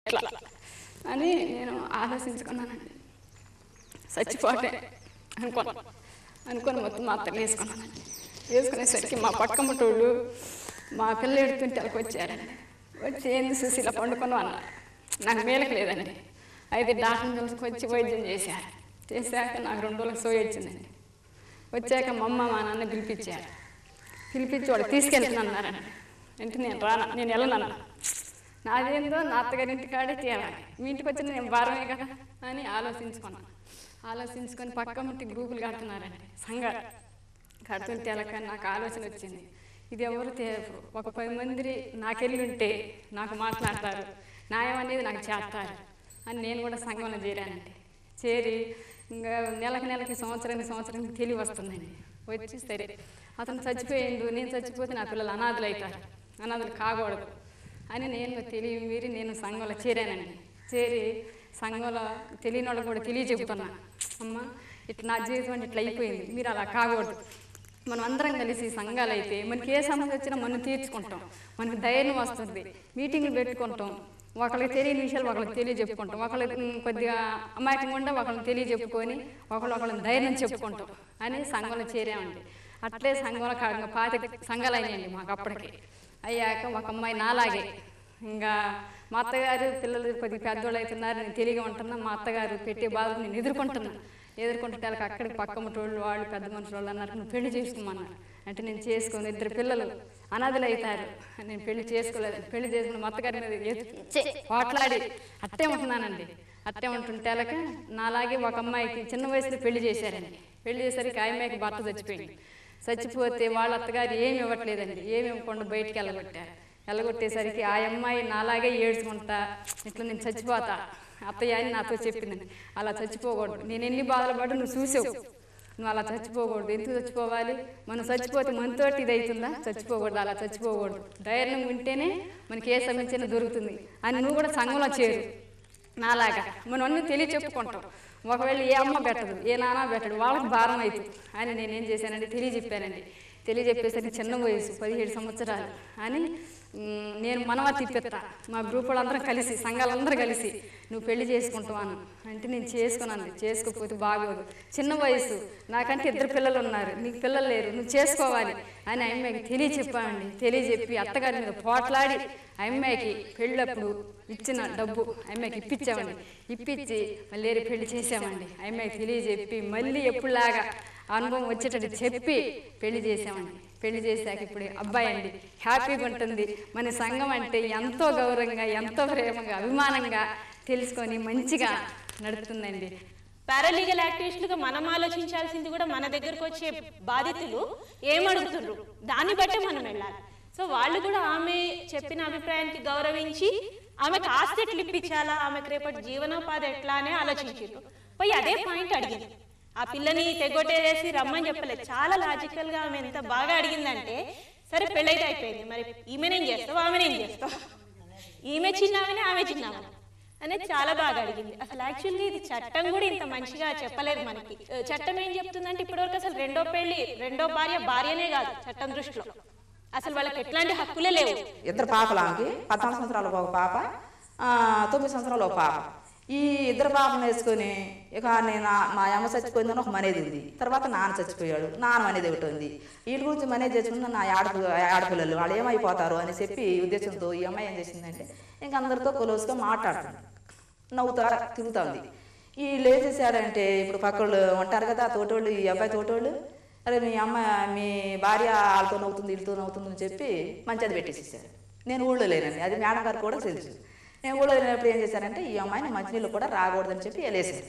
ఎట్లా అని నేను ఆలోచించుకున్నానండి చచ్చిపోతే అనుకున్నాను అనుకొని మొత్తం మా అత్తలు వేసుకున్నానండి వేసుకునేసరికి మా పక్క ముట్టోళ్ళు మా పిల్ల ఎడుతుంటే వాళ్ళకి వచ్చారండి వచ్చి ఏంది సుశీల పండుకొని అన్నారు నాకు మేలకు లేదండి అయితే డాక్టర్ కలిసి వచ్చి వైద్యం చేశారు చేశాక నాకు రెండు రోజులకు సోయి వచ్చిందండి వచ్చాక మా అమ్మ మా నాన్న పిలిపించారు పిలిపించి వాడు తీసుకెళ్తున్నానండి అంటే నేను రాను నేను వెళ్ళనన్నా నాదేందో నా అత్తగారి ఇంటికాడే తేవాలి మీ ఇంటికి వచ్చిన నేను భారమే కదా అని ఆలోచించుకున్నాను ఆలోచించుకొని పక్క ముట్టి గ్రూపులు కడుతున్నారండి సంఘాలు కడుతుంటే అలాక నాకు ఆలోచన వచ్చింది ఇది ఎవరు తేరు ఒక పది మంది నాకెళ్ళి ఉంటే నాకు మాట్లాడతారు న్యాయం అనేది నాకు చేస్తారు అని నేను కూడా సంఘంలో చేరానండి చేరి ఇంకా నెలకి నెలకి సంవత్సరానికి సంవత్సరానికి తెలివి వస్తుందండి వచ్చి సరే అతను చచ్చిపోయిండు నేను చచ్చిపోతే నా పిల్లలు అనాథలు అవుతారు అనాథలు కాకూడదు అని నేను తెలియ మీరి నేను సంఘంలో చేరానండి చేరి సంఘంలో తెలియని వాళ్ళకి కూడా తెలియజెప్తున్నా అమ్మ ఇట్లా నా జీవితం అంటే ఇట్లా అయిపోయింది మీరు అలా కాకూడదు మనం అందరం కలిసి సంఘాలు అయితే మనకి ఏ సమస్య వచ్చినా మనం తీర్చుకుంటాం మనకి ధైర్యం వస్తుంది మీటింగ్లు పెట్టుకుంటాం ఒకళ్ళకి తెలియని విషయాలు ఒకళ్ళకి తెలియజెప్పుకుంటాం ఒకళ్ళకి ఉమ్, కొద్దిగా అమాయకంగా ఉంటే ఒకళ్ళని తెలియజెప్పుకొని ఒకళ్ళు ఒకళ్ళని ధైర్యం చెప్పుకుంటాం అని సంఘంలో చేరామండి అట్లే సంఘంలో కా- పాతి సంఘాలు అయినాయండి మాకు అప్పటికి అయ్యాక ఒక అమ్మాయి నాలాగే ఇంకా మా అత్తగారు పిల్లలు కొద్దిగా పెద్దోళ్ళు అవుతున్నారు నేను తెలియగా ఉంటున్నా మా అత్తగారు పెట్టే బాధలు నేను ఎదుర్కొంటున్నా ఎదుర్కొంటే వాళ్ళకి అక్కడికి పక్క ముట్టోళ్ళు వాళ్ళు పెద్ద మనుషులు వాళ్ళు అన్నారు నువ్వు పెళ్లి చేసుకోమన్నారు అంటే నేను చేసుకుని ఇద్దరు పిల్లలు అనాథలు అవుతారు నేను పెళ్లి చేసుకోలేదు పెళ్లి చేసుకుని మా అత్తగారి మీద ఎత్తి పోట్లాడి అట్టే ఉంటున్నానండి అట్టే ఉంటుంటే వాళ్ళకి నాలాగే ఒక అమ్మాయికి చిన్న వయసులో పెళ్లి చేశారండి పెళ్లి చేసరికి ఆ అమ్మాయికి భర్త చచ్చిపోయింది చచ్చిపోతే వాళ్ళ అత్తగారు ఏమి ఇవ్వట్లేదండి ఏమి ఇవ్వకుండా బయటికి వెళ్ళగొట్టారు వెళ్ళగొట్టేసరికి ఆ అమ్మాయి నాలాగే ఏడ్చుకుంటా ఇట్లా నేను చచ్చిపోతా అత్తయ్య అని నాతో చెప్పిందండి అలా చచ్చిపోకూడదు నేను ఎన్ని బాధలు పడి నువ్వు చూసావు నువ్వు అలా చచ్చిపోకూడదు ఎందుకు చచ్చిపోవాలి మనం చచ్చిపోతే మనతోటి ఇది అవుతుందా చచ్చిపోకూడదు అలా చచ్చిపోకూడదు ధైర్యం ఉంటేనే మనకి ఏ సమస్య దొరుకుతుంది అని నువ్వు కూడా సంఘంలో చేరు నాలాగా మనం అన్నీ తెలియ చెప్పుకుంటాం ఒకవేళ ఏ అమ్మ పెట్టదు ఏ నాన్న పెట్టడు వాళ్ళకి భారం అవుతుంది అని నేనేం చేశానండి తెలియజెప్పానండి తెలియజెప్పేసరికి చిన్న వయసు పదిహేడు సంవత్సరాలు అని మ్, నేను మనవా తిప్పెత్తా మా గ్రూప్ వాళ్ళందరం కలిసి సంఘాలందరూ కలిసి నువ్వు పెళ్లి చేసుకుంటావాను అంటే నేను చేసుకున్నాను చేసుకోకపోతే బాగోదు చిన్న వయసు నాకంటే ఇద్దరు పిల్లలు ఉన్నారు నీకు పిల్లలు లేరు నువ్వు చేసుకోవాలి అని ఆ అమ్మాయికి తెలియచెప్పానండి తెలియజెప్పి అత్తగారి మీద పోట్లాడి ఆ అమ్మాయికి పెళ్ళప్పుడు ఇచ్చిన డబ్బు ఆ అమ్మాయికి ఇప్పించామండి ఇప్పించి మళ్ళీ వేరే పెళ్లి చేసామండి ఆ అమ్మాయికి తెలియజెప్పి మళ్ళీ ఎప్పుడులాగా అనుభవం వచ్చేటట్టు చెప్పి పెళ్లి చేసామండి పెళ్లి చేశాక ఇప్పుడు అబ్బాయి అండి హ్యాపీగా ఉంటుంది మన సంఘం అంటే ఎంతో గౌరవంగా ఎంతో ప్రేమగా అభిమానంగా తెలుసుకొని మంచిగా నడుపుతుందండి పారాలీగల్ యాక్టివిస్టులుగా మనం ఆలోచించాల్సింది కూడా మన దగ్గరకు వచ్చే బాధితులు ఏమడుగుతున్నారు దాన్ని బట్టే మనం వెళ్ళాలి సో వాళ్ళు కూడా ఆమె చెప్పిన అభిప్రాయానికి గౌరవించి ఆమెకు ఆస్తి ఎట్లా ఇప్పించాలా ఆమెకు రేపటి జీవనోపాధి ఎట్లా అనే ఆలోచించారు పోయి అదే పాయింట్ అడిగింది ఆ పిల్లని తెగొట్టేసి రమ్మని చెప్పలేదు చాలా లాజికల్ గా ఆమె ఎంత బాగా అడిగిందంటే సరే పెళ్ళైతే అయిపోయింది మరి ఈమెనేం చేస్తావు ఆమెనేం చేస్తావు ఈమె చిన్నామని ఆమె చిన్నామని అనేది చాలా బాగా అడిగింది అసలు యాక్చువల్గా ఇది చట్టం కూడా ఇంత మంచిగా చెప్పలేదు మనకి ఆ, చట్టం ఏం చెప్తుందంటే ఇప్పటివరకు అసలు రెండో పెళ్లి రెండో భార్య భార్యనే కాదు చట్టం దృష్టిలో అసలు వాళ్ళకి ఎట్లాంటి హక్కులే లేవు ఇద్దరు పాపలు ఆమెకి పద్నాలుగు సంవత్సరాల ఒక పాప ఆ, తొమ్మిది సంవత్సరాలు ఒక పాప ఈ ఇద్దరు పాపను వేసుకొని ఇక నేను నా- మా అమ్మ చచ్చిపోయిందని ఒక మనేది ఉంది తర్వాత నాన్న చచ్చిపోయాడు నాన్న అనేది ఒకటి ఉంది వీళ్ళ గురించి మనేది చేసుకున్న నా ఆడపి ఆడపిల్లలు వాళ్ళు ఏమైపోతారు అని చెప్పి ఈ ఉద్దేశంతో ఈ అమ్మాయి ఏం చేసిందంటే ఇంక అందరితో క్లోజ్గా మాట్లాడుతుంది నవ్వుతా తిరుగుతుంది వీళ్ళు ఏం చేశారంటే ఇప్పుడు పక్కళ్ళు ఉంటారు కదా ఆ తోటోళ్ళు ఈ అబ్బాయి తోటోళ్ళు అరే మీ అమ్మ మీ భార్య వాళ్ళతో నవ్వుతుంది వీళ్ళతో నవ్వుతుంది అని చెప్పి మంచిది పెట్టేసేసారు నేను ఊళ్ళో లేనండి అది మేడం గారు కూడా తెలుసు నేను ఊళ్ళో లేనప్పుడు ఏం చేశారంటే ఈ అమ్మాయిని మంచినీళ్ళు కూడా రాకూడదని చెప్పి వెళ్ళేసారు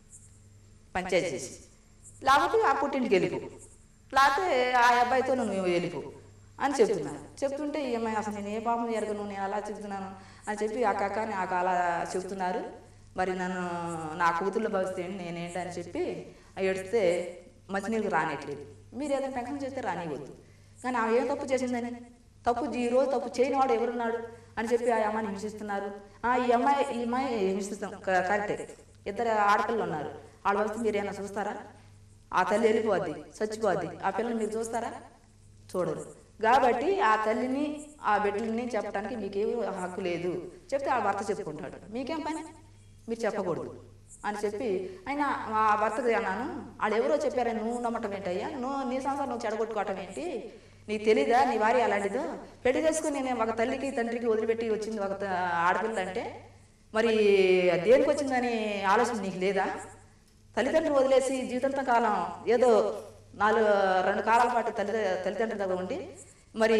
పంచాయతీ చేసి లేకపోతే ఆ పుట్టింటికి వెళ్ళిపో లేకపోతే ఆ అబ్బాయితో నువ్వు వెళ్ళిపో అని చెప్తున్నారు చెప్తుంటే ఈ అమ్మాయి అసలు నేను ఏ పాపం ఎరగను నేను అలా చెప్తున్నాను అని చెప్పి అక్క అక్క నాకు అలా చెప్తున్నారు మరి నన్ను నా కూతుర్లో భవిస్తే నేనేంటి అని చెప్పి ఏడిస్తే మంచినీళ్ళు రానిట్లేదు మీరు ఏదైనా పెంకం చేస్తే రానివ్వద్దు కానీ ఆమె ఏం తప్పు చేసిందని తప్పు ఈ రోజు తప్పు చేయని వాడు ఎవరున్నాడు అని చెప్పి ఆ అమ్మాయిని హింసిస్తున్నారు ఆ, ఈ అమ్మాయి ఈ అమ్మాయి హింసిస్తాం క- కరెక్టే ఇద్దరు ఆడపిల్లలు ఉన్నారు వాళ్ళ వస్తే మీరు ఏమైనా చూస్తారా ఆ తల్లి వెళ్ళిపోద్ది చచ్చిపోద్ది ఆ పిల్లల్ని మీరు చూస్తారా చూడరు కాబట్టి ఆ తల్లిని ఆ బిడ్డలని చెప్పడానికి మీకేమీ హక్కు లేదు చెప్తే ఆ భర్త చెప్పుకుంటాడు మీకేం పని మీరు చెప్పకూడదు అని చెప్పి అయినా మా భర్తకి అన్నాను వాళ్ళు ఎవరో చెప్పారని నువ్వు నమ్మటం ఏంటయ్యా నువ్వు నీ సంసారం నువ్వు చెడగొట్టుకోవటం ఏంటి నీకు తెలీదా నీ భార్య అలాంటిదో పెళ్లి చేసుకుని నేను ఒక తల్లికి తండ్రికి వదిలిపెట్టి వచ్చింది ఒక త- ఆడపిల్ల అంటే మరి దేనికి వచ్చిందని ఆలోచన నీకు లేదా తల్లిదండ్రులు వదిలేసి జీవితాంతం కాలం ఏదో నాలుగు రెండు కాలాల పాటు తల్లి తల్లిదండ్రుల దగ్గర ఉండి మరి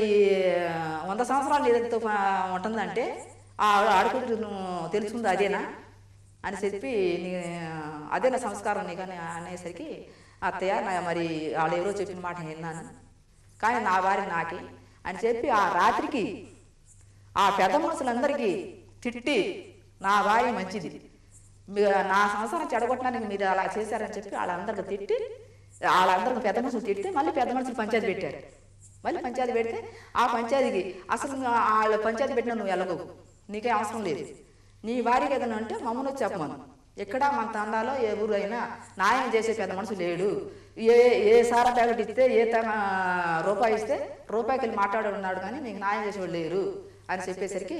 వంద సంవత్సరాలు ఏదైతే ఉంటుందంటే ఆ ఆడపిల్ల నువ్వు తెలుసుకుంది అదేనా అని చెప్పి నీ అదేనా సంస్కారం నీకు అని అనేసరికి అత్తయ్య నా మరి వాళ్ళు ఎవరో చెప్పిన మాట విన్నాను కానీ నా వారి నాకి అని చెప్పి ఆ రాత్రికి ఆ పెద్ద మనుషులందరికీ తిట్టి నా భార్య మంచిది మీ- నా సంసారం చెడగొట్టడానికి మీరు అలా చేశారని చెప్పి వాళ్ళందరికీ తిట్టి వాళ్ళందరికీ పెద్ద మనుషులు తిట్టి మళ్ళీ పెద్ద మనుషులు పంచాయతీ పెట్టారు మళ్ళీ పంచాయతీ పెడితే ఆ పంచాయతీకి అసలు నువ్వు వాళ్ళ పంచాయతీ పెట్టినా నువ్వు వెళ్ళకు నీకే అవసరం లేదు నీ భార్యకి ఏదైనా అంటే మమ్మల్ని వచ్చి చెప్పమను ఎక్కడ మన తండాలో ఏ ఊరు అయినా న్యాయం చేసే పెద్ద మనుషులు లేడు ఏ ఏ సారా ప్యాకెట్ ఇస్తే ఏ తన రూపాయి ఇస్తే రూపాయికి వెళ్ళి మాట్లాడే ఉన్నాడు కానీ నీకు న్యాయం చేసేవాళ్ళు లేరు అని చెప్పేసరికి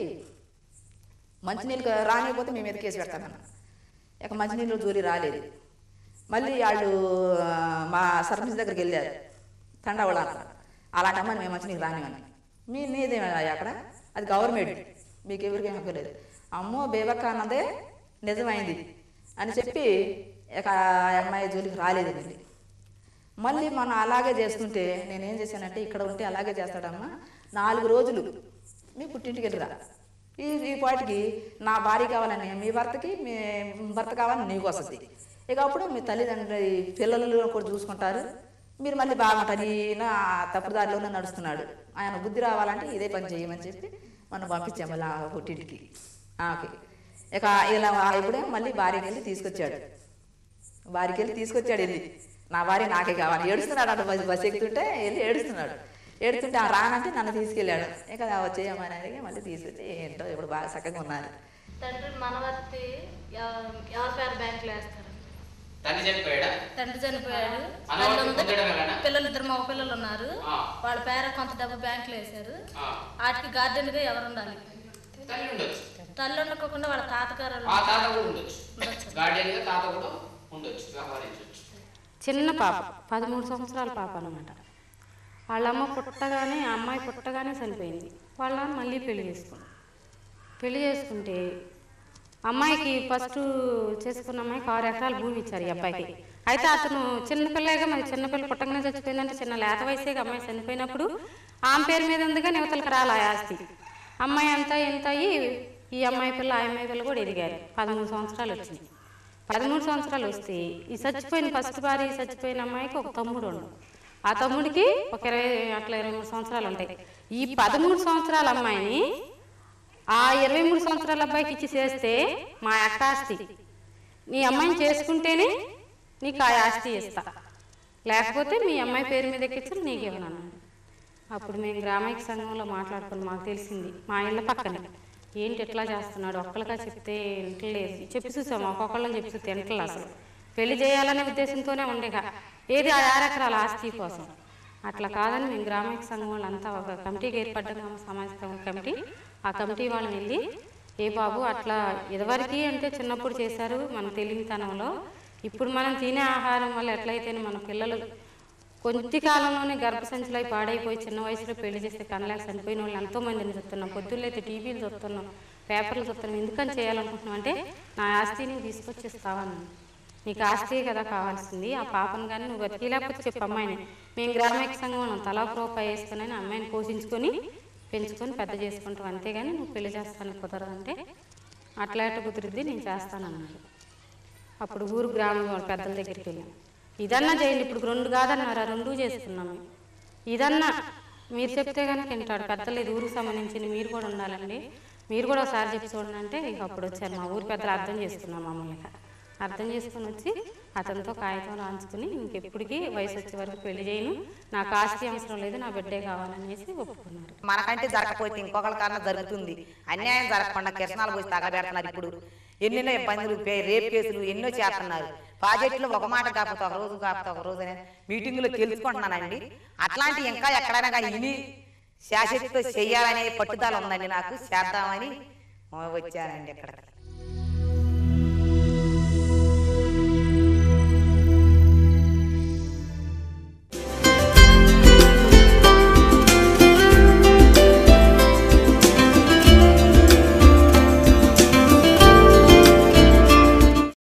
మంచినీళ్ళు రానిపోతే మేము మీద కేసు పెడతామన్న ఇక మంచినీళ్ళు జోలి రాలేదు మళ్ళీ వాళ్ళు ఆ, మా సర్పంచ్ దగ్గరికి వెళ్ళారు తండా వాళ్ళు అన్నారు అలాంటి అమ్మని మేము మంచినీళ్ళు రానివని మీ నీదేమే అక్కడ అది గవర్నమెంట్ మీకు ఎవరికి హక్కు లేదు అమ్మో బేబక్క అన్నదే నిజమైంది అని చెప్పి ఇక ఆ అమ్మాయి జోలికి రాలేదు మళ్ళీ మళ్ళీ మనం అలాగే చేస్తుంటే నేనేం చేశానంటే ఇక్కడ ఉంటే అలాగే చేస్తాడమ్మా నాలుగు రోజులు మీ పుట్టింటికి వెళ్ళిరా ఈ ఈ పాటికి నా భార్య కావాలని మీ భర్తకి మీ భర్త కావాలని నీకు వస్తుంది ఇక అప్పుడు మీ తల్లిదండ్రులు పిల్లలు కూడా చూసుకుంటారు మీరు మళ్ళీ బాగుంటారు ఈయన తప్పుదారిలోనే నడుస్తున్నాడు ఆయన బుద్ధి రావాలంటే ఇదే పని చేయమని చెప్పి మనం పంపించాము మళ్ళీ ఆ పుట్టింటికి ఆమెకి ఇక ఇలా ఇప్పుడే మళ్ళీ భార్యకి వెళ్ళి తీసుకొచ్చాడు భార్యకి వెళ్ళి తీసుకొచ్చాడు వెళ్ళి నా భార్య నాకే కావాలి ఏడుస్తున్నాడు అటు బస్సు బస్సు ఎక్కుతుంటే వెళ్ళి ఏడుస్తున్నాడు ఏడుతుంటే ఆ రానంటే నన్ను తీసుకెళ్ళాడు ఇక వచ్చేయమని అడిగి మళ్ళీ తీసుకొచ్చి ఏంటో ఇప్పుడు బాగా చక్కగా ఉన్నారు తండ్రి మనవర్తి ఎవ- ఎవరి పేరు బ్యాంకులో వేస్తారు తండ్రి చనిపోయాడా తండ్రి చనిపోయాడు మనవడు పిల్లలు ఉంది. పొందడం ఎలానా? పిల్లలు ఇద్దరు మగ పిల్లలు ఉన్నారు ఆ. వాళ్ళ పేర కొంత డబ్బు బ్యాంకులో వేశారు ఆ, వాటికి గార్డెన్ గా ఎవరు ఉండాలి తల్లి ఉండొచ్చు తల్లి ఉండకోకుండా వాళ్ళ తాతగారు ఆ తాత కూడా ఉండొచ్చు ఉండొచ్చు. గార్డియన్ గా తాత కూడా ఉండొచ్చు వ్యవహరించవచ్చు చిన్న పాప పదమూడు సంవత్సరాల పాప అనమాట వాళ్ళమ్మ పుట్టగానే ఆ అమ్మాయి పుట్టగానే చనిపోయింది వాళ్ళ నాన్న మళ్ళీ పెళ్లి చేసుకుంది పెళ్లి చేసుకుంటే అమ్మాయికి ఫస్ట్ చేసుకున్న అమ్మాయికి ఆరు ఎకరాల భూమి ఇచ్చారు ఈ అబ్బాయికి అయితే అతను చిన్నపిల్లగా మరి చిన్నపిల్ల పుట్టగానే చచ్చిపోయిందంటే చిన్న లేత వయసేగా అమ్మాయి చనిపోయినప్పుడు ఆమె పేరు మీద ఉందిగా నివతలకు రాలి ఆ ఆస్తి అమ్మాయి అంతా ఎంత అయ్యి ఈ అమ్మాయి పిల్ల ఆ అమ్మాయి పిల్ల కూడా ఎదిగారు పదమూడు సంవత్సరాలు వచ్చింది పదమూడు సంవత్సరాలు వస్తే ఈ చచ్చిపోయిన ఫస్ట్ భార్య చచ్చిపోయిన అమ్మాయికి ఒక తమ్ముడు ఉండు ఆ తమ్ముడికి ఒక ఇరవై అట్లా ఇరవై మూడు సంవత్సరాలు ఉంటాయి ఈ పదమూడు సంవత్సరాల అమ్మాయిని ఆ ఇరవై మూడు సంవత్సరాల అబ్బాయికి ఇచ్చి చేస్తే మా అక్క ఆస్తి నీ అమ్మాయిని చేసుకుంటేనే నీకు ఆ ఆస్తి ఇస్తా లేకపోతే మీ అమ్మాయి పేరు మీద ఎక్కించి నీకు ఇవ్వను అన్నాడు అప్పుడు మేము గ్రామైక సంఘంలో మాట్లాడుకుని మాకు తెలిసింది మా ఇళ్ళ పక్కనే ఏంటి ఎట్లా చేస్తున్నాడు ఒక్కరిగా చెప్తే వింటలేదు చెప్పి చూసాం ఒక్కొక్కళ్ళని చెప్పి చూస్తే వింటలేదు అసలు పెళ్లి చేయాలనే ఉద్దేశంతోనే ఉండేగా ఏది ఆ ఆరెకరాల ఆస్తి కోసం అట్లా కాదని మేము గ్రామైక సంఘం వాళ్ళంతా ఒక కమిటీకి ఏర్పడ్డాం సమాజ కమిటీ ఆ కమిటీ వాళ్ళని వెళ్ళి ఏ బాబు అట్లా ఇదివరకు అంటే చిన్నప్పుడు చేశారు మన తెలివితనంలో ఇప్పుడు మనం తినే ఆహారం వల్ల ఎట్లయితే మన పిల్లలు కొద్ది కాలంలోనే గర్భసంచులై పాడైపోయి చిన్న వయసులో పెళ్లి చేస్తే కనలేక చనిపోయిన వాళ్ళు ఎంతో మందిని చూస్తున్నాం పొద్దున్న అయితే టీవీలు చూస్తున్నాం పేపర్లు చూస్తున్నాం ఎందుకని చేయాలనుకుంటున్నాం అంటే నా ఆస్తిని తీసుకొచ్చేస్తావన్నాను నీకు ఆస్తి కదా కావాల్సింది ఆ పాపను కానీ నువ్వు బతికి లేకపోతే చెప్పు అమ్మాయిని మేము గ్రామైక సంఘం తలా ఒక రూపాయి వేసుకుని అమ్మాయిని పోషించుకొని పెంచుకొని పెద్ద చేసుకుంటాం అంతేగాని నువ్వు పెళ్లి చేస్తాను కుదరదంటే అట్లా ఎట్ట కుదిరిద్ది నేను చేస్తానన్నాడు అప్పుడు ఊరు గ్రామం వాళ్ళ పెద్దల దగ్గరికి వెళ్ళాం ఇదన్నా చేయండి ఇప్పుడు రెండు కాదన్నారు ఆ రెండు చేసుకున్నాం మేము ఇదన్నా మీరు చెప్తే కనుక వింటాడు పెద్దలు ఇది ఊరికి సంబంధించింది మీరు కూడా ఉండాలండి మీరు కూడా ఒకసారి చెప్పి చూడండి అంటే ఇక అప్పుడు వచ్చారు మా ఊరి పెద్దలు అర్థం చేసుకున్నాం మామూలుగా అర్థం చేసుకుని వచ్చి అతనితో కాగితం రాంచుకుని ఇంకెప్పటికీ వయసు వచ్చే వరకు పెళ్లి చేయను నాకు ఆస్తి అవసరం లేదు నా బిడ్డే కావాలనేసి ఒప్పుకున్నారు మనకంటే జరగకపోతే ఇంకొకరి కన్నా జరుగుతుంది అన్యాయం జరగకుండా కిరసనాలు పోసి తగలబెడుతున్నారు ఇప్పుడు ఎన్నెన్నో ఇబ్బందులు పే- రేప్ కేసులు ఎన్నో చేస్తున్నారు ప్రాజెక్టులో ఒక మాట కాకపోతే ఒక రోజు కాకపోతే ఒక రోజు మీటింగులో తెలుసుకుంటున్నానండి అట్లాంటి ఇంకా ఎక్కడైనా కానీ ఇని శాశ్వతతో చెయ్యాలనే పట్టుదల ఉందండి నాకు చేద్దామని ఆ, వచ్చానండి ఇక్కడికి